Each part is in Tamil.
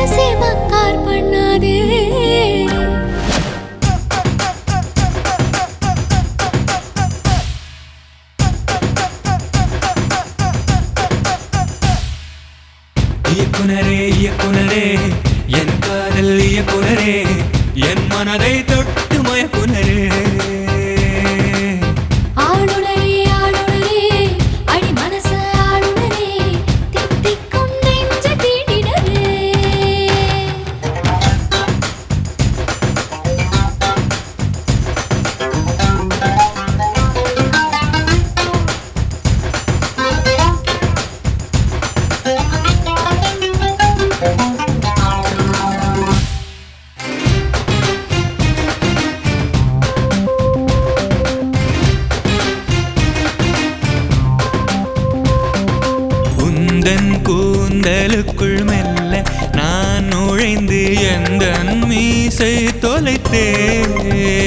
மனசே மக்கார் பண்ணாதே இயக்குனரே இயக்குனரே என் காதல் இயக்குனரே என் மனதை தொட்டு மயக்குனரே ஆளுநரே ஆளுநரே அடி மனச ஆளுநரே தித்திக்கும் நெஞ்ச தீண்டினரே உந்தன் கூந்தலுக்குள் மெல்ல நான் நுழைந்து எந்த மீசை தொலைத்தேன்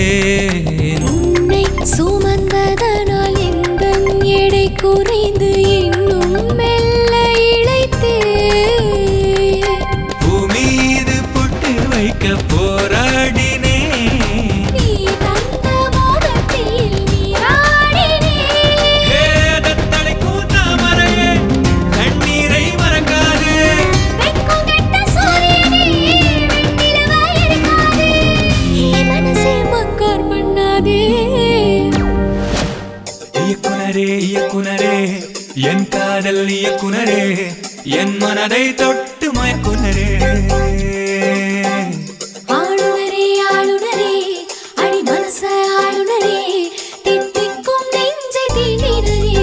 உன்னை சுமந்ததனால் எந்த எடை குறைந்து இன்னும் மெல்ல இழைத்தேன் பூமீது பொட்டு வைக்க போராடினேன் நீ தந்த மோகத்தில் நீராடினே ஏதத்தழைக்கும் தாமரையே, கண்ணீரை மறக்காதே வெட்கம் கெட்ட சூரியனே வெண்ணிலவாய் இருக்காதே என் மனசே மக்கார் பண்ணாதே இயக்குனரே இயக்குனரே என் காதல் இயக்குனரே என் மனதை தொட்டு மயக்குனரே ஆளுநரே ஆளுநரே அடி மனச ஆளுநரே தித்திக்கும் நெஞ்சை தீண்டினரே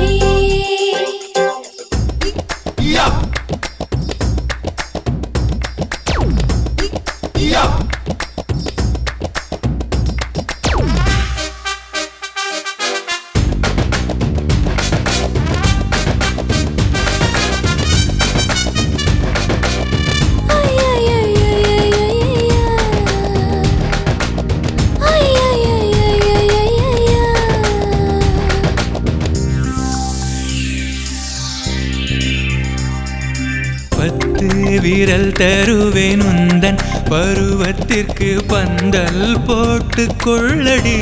பத்து விரல் தருவேன் உந்தன் பருவத்திற்கு பந்தல் போட்டு கொள்ளடி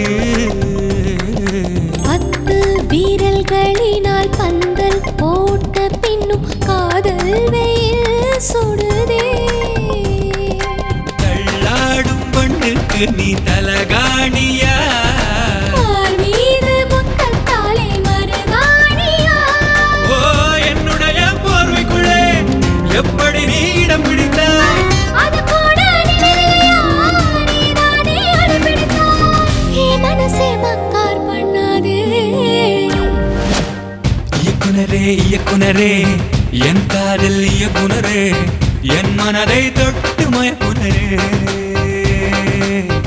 பத்து வீரல்களினால் பந்தல் போட்ட பின்னும் காதல் வெயில் சுடுதே தள்ளாடும் பண்ணுக்கு நீ தலகாணியா மார் மீது முத்தத்தாலே மருதாணியா ஓ என்னுடைய போர்வைக்குள்ளே எப்படி நீ இடம் பிடித்தாய் அது கூட நினைவில்லையா நீதானே அனுப்பிடித்தாய் என் மனசே மக்கார் பண்ணாதே இயக்குனரே இயக்குனரே என் காதல் இயக்குனரே என் மனதை தொட்டு மயக்குனரே